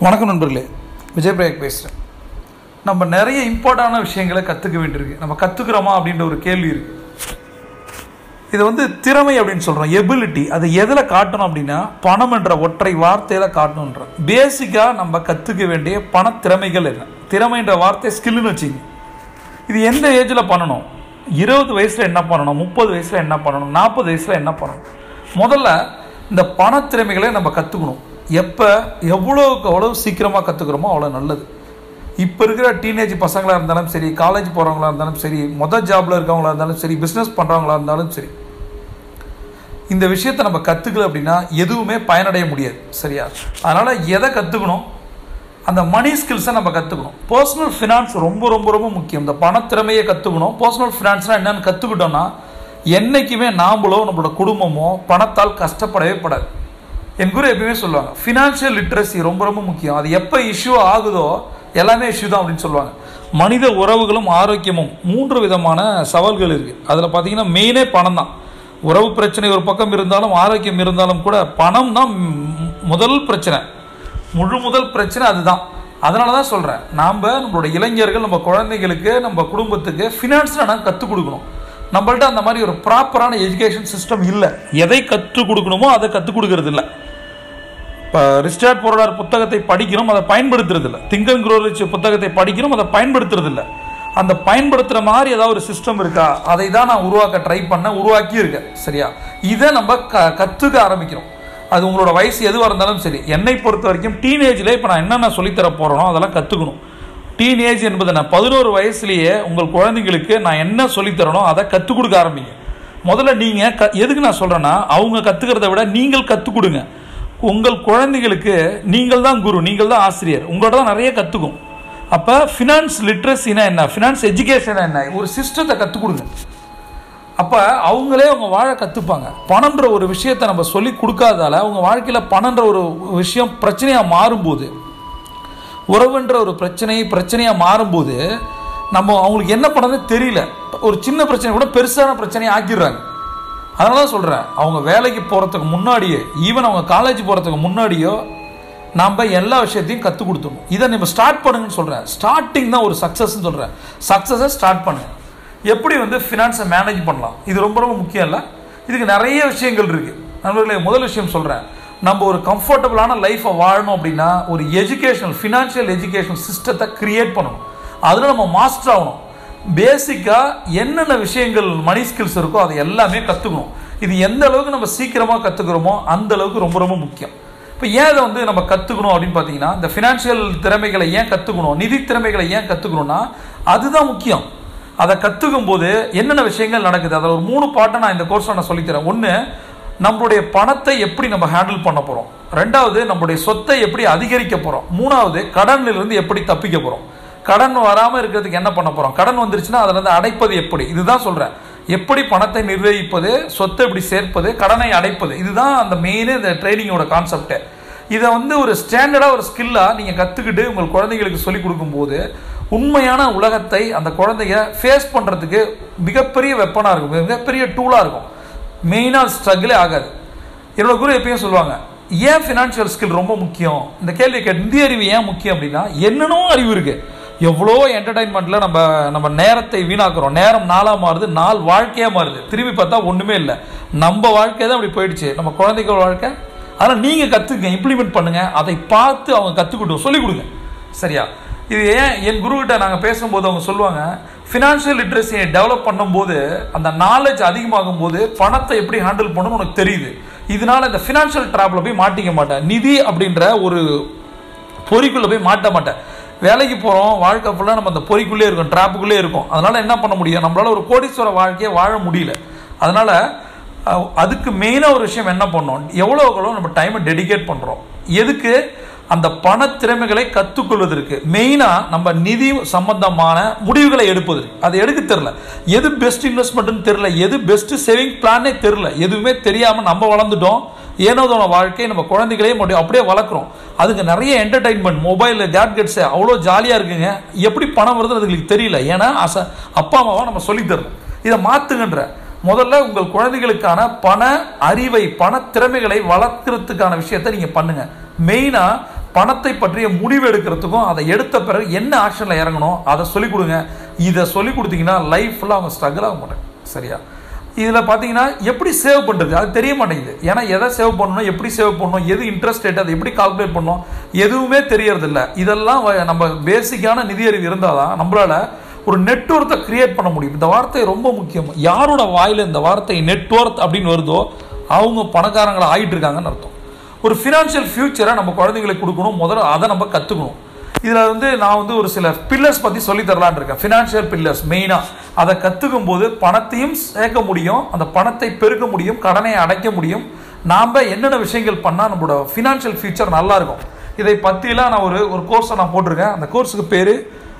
வணக்கம் நண்பர்களே விஜய் பிரயாக் பேசுகிறேன் நம்ம நிறைய இம்பார்ட்டான விஷயங்களை கற்றுக்க வேண்டியிருக்கு நம்ம கற்றுக்குறோமா அப்படின்ற ஒரு கேள்வி இருக்குது இது வந்து திறமை அப்படின்னு சொல்கிறோம் எபிலிட்டி அதை எதில் காட்டணும் அப்படின்னா பணம் என்ற ஒற்றை வார்த்தையில் காட்டணுன்றோம் பேசிக்காக நம்ம கற்றுக்க வேண்டிய பண திறமைகள் என்ன திறமைன்ற வார்த்தை ஸ்கில்லுன்னு வச்சுங்க இது எந்த ஏஜில் பண்ணணும் இருபது வயசில் என்ன பண்ணணும் முப்பது வயசில் என்ன பண்ணணும் நாற்பது வயசில் என்ன பண்ணணும் முதல்ல இந்த பண திறமைகளை நம்ம கற்றுக்கணும் எப்போ எவ்வளோக்கு எவ்வளோ சீக்கிரமாக கற்றுக்குறோமோ அவ்வளோ நல்லது இப்போ இருக்கிற டீனேஜ் பசங்களாக இருந்தாலும் சரி காலேஜ் போகிறவங்களா இருந்தாலும் சரி மொதல் ஜாபில் இருக்கவங்களா இருந்தாலும் சரி பிஸ்னஸ் பண்ணுறவங்களா இருந்தாலும் சரி இந்த விஷயத்தை நம்ம கற்றுக்கல அப்படின்னா எதுவுமே பயனடைய முடியாது சரியா அதனால் எதை கற்றுக்கணும் அந்த மணி ஸ்கில்ஸை நம்ம கற்றுக்கணும் பர்சனல் ஃபினான்ஸ் ரொம்ப ரொம்ப ரொம்ப முக்கியம் இந்த பணத்திறமையை கற்றுக்கணும் பர்சனல் ஃபினான்ஸ்னால் என்னென்னு கற்றுக்கிட்டோன்னா என்றைக்குமே நாமளோ நம்மளோட குடும்பமோ பணத்தால் கஷ்டப்படவே படாது என் குரு எப்பயுமே சொல்லுவாங்க ஃபினான்ஷியல் லிட்ரஸி ரொம்ப ரொம்ப முக்கியம் அது எப்போ இஷ்யூ ஆகுதோ எல்லாமே இஷ்யூ தான் அப்படின்னு சொல்லுவாங்க மனித உறவுகளும் ஆரோக்கியமும் மூன்று விதமான சவால்கள் இருக்குது அதில் பார்த்தீங்கன்னா மெயினே பணம் தான் உறவு பிரச்சனை ஒரு பக்கம் இருந்தாலும் ஆரோக்கியம் இருந்தாலும் கூட பணம் தான் ம், முதல் பிரச்சனை முழு முதல் பிரச்சனை அதுதான் அதனால தான் சொல்கிறேன் நாம் நம்மளோட இளைஞர்கள் நம்ம குழந்தைகளுக்கு நம்ம குடும்பத்துக்கு ஃபினான்ஸில் நான் கற்றுக் கொடுக்கணும் நம்மள்ட்ட அந்த மாதிரி ஒரு ப்ராப்பரான எஜுகேஷன் சிஸ்டம் இல்லை எதை கற்றுக் கொடுக்கணுமோ அதை கற்றுக் கொடுக்கறது இல்லை இப்போ ரிஸ்டார்ட் பொருளாதார புத்தகத்தை படிக்கிறோம் அதை பயன்படுத்துறது இல்லை திங்கன் குரோரிச் புத்தகத்தை படிக்கிறோம் அதை பயன்படுத்துறது இல்லை அந்த பயன்படுத்துகிற மாதிரி ஏதாவது ஒரு சிஸ்டம் இருக்கா அதை தான் நான் உருவாக்க ட்ரை பண்ண உருவாக்கி இருக்கேன் சரியா இதை நம்ம க கற்றுக்க ஆரம்பிக்கிறோம் அது உங்களோட வயசு எதுவாக இருந்தாலும் சரி என்னை பொறுத்த வரைக்கும் டீனேஜில் இப்போ நான் என்னென்ன சொல்லித்தர போகிறேனோ அதெல்லாம் கற்றுக்கணும் டீனேஜ் என்பது நான் பதினோரு வயசுலேயே உங்கள் குழந்தைங்களுக்கு நான் என்ன சொல்லித்தரனோ அதை கற்றுக் கொடுக்க ஆரம்பிங்க முதல்ல நீங்கள் க எதுக்கு நான் சொல்கிறேன்னா அவங்க கற்றுக்கிறத விட நீங்கள் கற்றுக் கொடுங்க உங்கள் குழந்தைகளுக்கு நீங்கள் தான் குரு நீங்கள் தான் ஆசிரியர் உங்களோட தான் நிறைய கற்றுக்கும் அப்போ ஃபினான்ஸ் லிட்ரஸினா என்ன ஃபினான்ஸ் எஜுகேஷன் என்ன ஒரு சிஸ்டத்தை கற்றுக் கொடுங்க அப்போ அவங்களே அவங்க வாழ கற்றுப்பாங்க பணன்ற ஒரு விஷயத்தை நம்ம சொல்லி கொடுக்காதால அவங்க வாழ்க்கையில் பணன்ற ஒரு விஷயம் பிரச்சனையாக மாறும்போது உறவுன்ற ஒரு பிரச்சனை பிரச்சனையாக மாறும்போது நம்ம அவங்களுக்கு என்ன பண்ணதுன்னு தெரியல ஒரு சின்ன பிரச்சனை கூட பெருசான பிரச்சனையை ஆக்கிடுறாங்க அதனால தான் சொல்கிறேன் அவங்க வேலைக்கு போகிறதுக்கு முன்னாடியே ஈவன் அவங்க காலேஜ் போகிறதுக்கு முன்னாடியோ நாம் எல்லா விஷயத்தையும் கற்றுக் கொடுத்துடணும் இதை நம்ம ஸ்டார்ட் பண்ணுங்கன்னு சொல்கிறேன் ஸ்டார்டிங் தான் ஒரு சக்ஸஸ்ன்னு சொல்கிறேன் சக்ஸஸை ஸ்டார்ட் பண்ணுங்க எப்படி வந்து ஃபினான்ஸை மேனேஜ் பண்ணலாம் இது ரொம்ப ரொம்ப முக்கியம் இல்லை இதுக்கு நிறைய விஷயங்கள் இருக்குது நண்பர்களே முதல் விஷயம் சொல்கிறேன் நம்ம ஒரு கம்ஃபர்டபுளான லைஃப்பை வாழணும் அப்படின்னா ஒரு எஜுகேஷனல் ஃபினான்ஷியல் எஜுகேஷன் சிஸ்டத்தை கிரியேட் பண்ணணும் அதில் நம்ம மாஸ்டர் ஆகணும் பேசிக்காக என்னென்ன விஷயங்கள் மணி ஸ்கில்ஸ் இருக்கோ அதை எல்லாமே கற்றுக்கணும் இது எந்த அளவுக்கு நம்ம சீக்கிரமாக கற்றுக்குறோமோ அந்த அளவுக்கு ரொம்ப ரொம்ப முக்கியம் இப்போ ஏன் இதை வந்து நம்ம கற்றுக்கணும் அப்படின்னு பார்த்தீங்கன்னா இந்த ஃபினான்ஷியல் திறமைகளை ஏன் கற்றுக்கணும் நிதி திறமைகளை ஏன் கற்றுக்கணும்னா அதுதான் முக்கியம் அதை கற்றுக்கும் போது என்னென்ன விஷயங்கள் நடக்குது அதில் ஒரு மூணு பாட்டை நான் இந்த கோர்ஸில் நான் சொல்லித்தரேன் ஒன்று நம்மளுடைய பணத்தை எப்படி நம்ம ஹேண்டில் பண்ண போகிறோம் ரெண்டாவது நம்மளுடைய சொத்தை எப்படி அதிகரிக்க போகிறோம் மூணாவது கடனிலிருந்து எப்படி தப்பிக்க போகிறோம் கடன் வராமல் இருக்கிறதுக்கு என்ன பண்ண போகிறோம் கடன் வந்துருச்சுன்னா அதிலிருந்து அடைப்பது எப்படி இதுதான் சொல்கிறேன் எப்படி பணத்தை நிர்வகிப்பது சொத்தை எப்படி சேர்ப்பது கடனை அடைப்பது இதுதான் அந்த மெயினே இந்த ட்ரைனிங்கோட கான்செப்டே இதை வந்து ஒரு ஸ்டாண்டர்டாக ஒரு ஸ்கில்லாக நீங்கள் கற்றுக்கிட்டு உங்கள் குழந்தைங்களுக்கு சொல்லிக் கொடுக்கும்போது உண்மையான உலகத்தை அந்த குழந்தைங்க ஃபேஸ் பண்ணுறதுக்கு மிகப்பெரிய வெப்பனாக இருக்கும் மிகப்பெரிய டூலாக இருக்கும் மெயினாக ஸ்ட்ரகிளே ஆகாது என்னோட குரு எப்பயும் சொல்லுவாங்க ஏன் ஃபினான்ஷியல் ஸ்கில் ரொம்ப முக்கியம் இந்த கேள்வி கேட்டு இந்திய அறிவு ஏன் முக்கியம் அப்படின்னா என்னென்னோ அறிவு இருக்குது எவ்வளோ என்டர்டைன்மெண்ட்டில் நம்ம நம்ம நேரத்தை வீணாக்குறோம் நேரம் நாளாக மாறுது நாள் வாழ்க்கையாக மாறுது திரும்பி பார்த்தா ஒன்றுமே இல்லை நம்ம வாழ்க்கை தான் அப்படி போயிடுச்சு நம்ம குழந்தைகள் வாழ்க்கை அதனால் நீங்கள் கற்றுக்குங்க இம்ப்ளிமெண்ட் பண்ணுங்கள் அதை பார்த்து அவங்க கற்றுக்கிட்டும் சொல்லிக் கொடுங்க சரியா இது ஏன் என் குருக்கிட்ட நாங்கள் பேசும்போது அவங்க சொல்லுவாங்க ஃபினான்ஷியல் லிட்ரஸியை டெவலப் பண்ணும்போது அந்த நாலேஜ் அதிகமாகும் போது பணத்தை எப்படி ஹேண்டில் பண்ணணும்னு உனக்கு தெரியுது இதனால இந்த ஃபினான்ஷியல் ட்ராப்பில் போய் மாட்டிக்க மாட்டேன் நிதி அப்படின்ற ஒரு பொறிக்குள்ளே போய் மாட்ட மாட்டேன் வேலைக்கு போகிறோம் வாழ்க்கை ஃபுல்லாக நம்ம அந்த பொறிக்குள்ளே இருக்கும் ட்ராப்புக்குள்ளே இருக்கும் அதனால் என்ன பண்ண முடியும் நம்மளால் ஒரு கோடீஸ்வர வாழ்க்கையை வாழ முடியல அதனால் அஹ், அதுக்கு மெயினாக ஒரு விஷயம் என்ன பண்ணோம் எவ்வளோ எவ்வளோ நம்ம டைமை டெடிகேட் பண்ணுறோம் எதுக்கு அந்த பண திறமைகளை கற்றுக்கொள்வதற்கு மெயினாக நம்ம நிதி சம்பந்தமான முடிவுகளை எடுப்பது அதை எடுக்க தெரில எது பெஸ்ட் இன்வெஸ்ட்மெண்ட்னு தெரில எது பெஸ்ட் சேவிங் பிளானே தெரில எதுவுமே தெரியாமல் நம்ம வளர்ந்துட்டோம் ஏனோதோன வாழ்க்கை நம்ம குழந்தைகளையும் மட்டும் அப்படியே வளர்க்குறோம் அதுக்கு நிறைய என்டர்டைன்மெண்ட் மொபைல் கேட்கெட்ஸு அவ்வளோ ஜாலியாக இருக்குங்க எப்படி பணம் வருதுன்னு அதுங்களுக்கு தெரியல ஏன்னா அச அப்பா அம்மாவை நம்ம சொல்லித் தரல இதை மாற்றுங்கன்ற முதல்ல உங்கள் குழந்தைகளுக்கான பண அறிவை பண திறமைகளை வளர்க்கறதுக்கான விஷயத்தை நீங்கள் பண்ணுங்க மெயினாக பணத்தை பற்றிய முடிவு எடுக்கிறதுக்கும் அதை எடுத்த பிறகு என்ன ஆக்ஷனில் இறங்கணும் அதை சொல்லிக் கொடுங்க இதை சொல்லிக் கொடுத்தீங்கன்னா லைஃப் ஃபுல்லாக அவங்க ஸ்ட்ரகிள் ஆக மாட்டாங்க சரியா இதில் பார்த்தீங்கன்னா எப்படி சேவ் பண்ணுறது அது தெரிய மாட்டேங்குது ஏன்னா எதை சேவ் பண்ணணும் எப்படி சேவ் பண்ணணும் எது இன்ட்ரெஸ்ட் ரேட் அதை எப்படி கால்குலேட் பண்ணணும் எதுவுமே தெரியறதில்ல இதெல்லாம் வ- நம்ம பேசிக்கான நிதி அறிவு இருந்தால் தான் நம்மளால ஒரு நெட்ஒர்த்தை கிரியேட் பண்ண முடியும் இந்த வார்த்தை ரொம்ப முக்கியம் யாரோட வாயில இந்த வார்த்தை நெட்ஒர்த் அப்படின்னு வருதோ அவங்க பணக்காரங்களை ஆகிட்டு இருக்காங்கன்னு அர்த்தம் ஒரு ஃபினான்ஷியல் ஃபியூச்சரை நம்ம குழந்தைங்களுக்கு கொடுக்கணும் முதல்ல அதை நம்ம கற்றுக்கணும் இதில் வந்து நான் வந்து ஒரு சில பில்லர்ஸ் பற்றி சொல்லி தரலான்னு இருக்கேன் ஃபினான்ஷியல் பில்லர்ஸ் மெயினாக அதை கற்றுக்கும் போது பணத்தையும் சேர்க்க முடியும் அந்த பணத்தை பெருக்க முடியும் கடனை அடைக்க முடியும் நாம் என்னென்ன விஷயங்கள் பண்ணால் நம்மளோட ஃபினான்ஷியல் ஃபியூச்சர் நல்லா இருக்கும் இதை பற்றிலாம் நான் ஒரு ஒரு கோர்ஸை நான் போட்டிருக்கேன் அந்த கோர்ஸுக்கு பேர்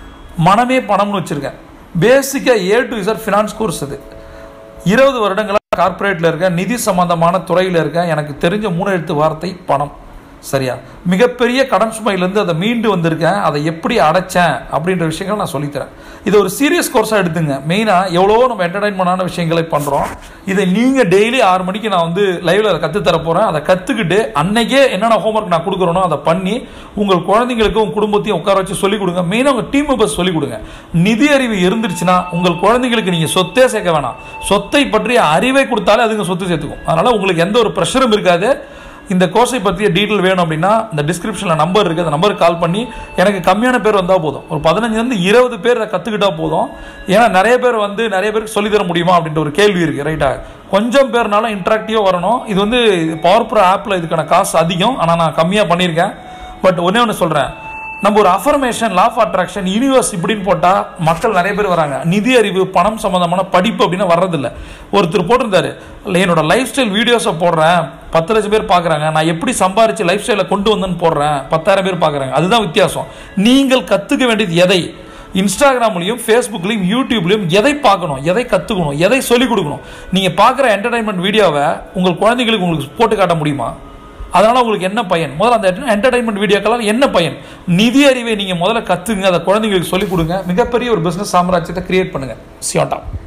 மனமே பணம்னு வச்சுருக்கேன் பேசிக்காக ஏ டு இசர் ஃபினான்ஸ் கோர்ஸ் இது இருபது வருடங்களாக கார்ப்பரேட்டில் இருக்கேன் நிதி சம்பந்தமான துறையில் இருக்கேன் எனக்கு தெரிஞ்ச மூணு எழுத்து வார்த்தை பணம் சரியா மிகப்பெரிய கடன் சுமையிலேருந்து அதை மீண்டு வந்திருக்கேன் அதை எப்படி அடைச்சேன் அப்படின்ற விஷயங்கள் நான் சொல்லித்தரேன் இது ஒரு சீரியஸ் கோர்ஸாக எடுத்துங்க மெயினாக எவ்வளோ நம்ம என்டர்டைன்மெண்டான விஷயங்களை பண்ணுறோம் இதை நீங்கள் டெய்லி ஆறு மணிக்கு நான் வந்து லைவில் அதை கற்றுத்தர போகிறேன் அதை கற்றுக்கிட்டு அன்னைக்கே என்னென்ன ஹோம்ஒர்க் நான் கொடுக்குறேனோ அதை பண்ணி உங்கள் குழந்தைங்களுக்கும் உங்கள் குடும்பத்தையும் உட்கார வச்சு சொல்லிக் கொடுங்க மெயினாக உங்கள் டீம் மெம்பர்ஸ் சொல்லிக் கொடுங்க நிதி அறிவு இருந்துருச்சுன்னா உங்கள் குழந்தைங்களுக்கு நீங்கள் சொத்தே சேர்க்க வேணாம் சொத்தை பற்றிய அறிவை கொடுத்தாலே அதுங்க சொத்து சேர்த்துக்கும் அதனால் உங்களுக்கு எந்த ஒரு ப்ரெஷரும் இருக்காது இந்த கோர்ஸை பற்றிய டீட்டெயில் வேணும் அப்படின்னா இந்த டிஸ்கிரிப்ஷனில் நம்பர் இருக்குது அந்த நம்பருக்கு கால் பண்ணி எனக்கு கம்மியான பேர் வந்தால் போதும் ஒரு பதினஞ்சுலேருந்து இருபது பேர் அதை கற்றுக்கிட்டா போதும் ஏன்னா நிறைய பேர் வந்து நிறைய பேருக்கு சொல்லித் தர முடியுமா அப்படின்ற ஒரு கேள்வி இருக்குது ரைட்டா கொஞ்சம் பேர்னாலும் இன்ட்ராக்டிவாக வரணும் இது வந்து பவர் ப்ரோ ஆப்பில் இதுக்கான காசு அதிகம் ஆனால் நான் கம்மியாக பண்ணியிருக்கேன் பட் ஒன்றே ஒன்று சொல்கிறேன் நம்ம ஒரு affirmation law of attraction universe இப்படின்னு போட்டால் மக்கள் நிறைய பேர் வராங்க நிதி அறிவு பணம் சம்மந்தமான படிப்பு அப்படின்னு வர்றதில்ல ஒருத்தர் போட்டிருந்தாரு "இல்ல, என்னோட லைஃப் ஸ்டைல் வீடியோஸை போடுறேன் பத்து லட்சம் பேர் பார்க்குறாங்க நான் எப்படி சம்பாரிச்சு லைஃப் ஸ்டைலை கொண்டு வந்தேன்னு போடுறேன் பத்தாயிரம் பேர் பார்க்குறாங்க அதுதான் வித்தியாசம் நீங்கள் கற்றுக்க வேண்டியது எதை இன்ஸ்டாகிராம்லையும் ஃபேஸ்புக்லையும் யூடியூப்லையும் எதை பார்க்கணும் எதை கற்றுக்கணும் எதை சொல்லிக் கொடுக்கணும் நீங்கள் பார்க்குற என்டர்டைன்மெண்ட் வீடியோவை உங்கள் குழந்தைங்களுக்கு உங்களுக்கு போட்டு காட்ட முடியுமா அதனால் உங்களுக்கு என்ன பயன் முதல்ல அந்த என்டர்டைன்மெண்ட் வீடியோக்கெல்லாம் என்ன பயன் நிதி அறிவை நீங்கள் முதல்ல கற்றுங்க அதை குழந்தைங்களுக்கு சொல்லிக் கொடுங்க மிகப்பெரிய ஒரு பிஸ்னஸ் சாம்ராஜ்யத்தை கிரியேட் பண்ணுங்கள் சியோட்டா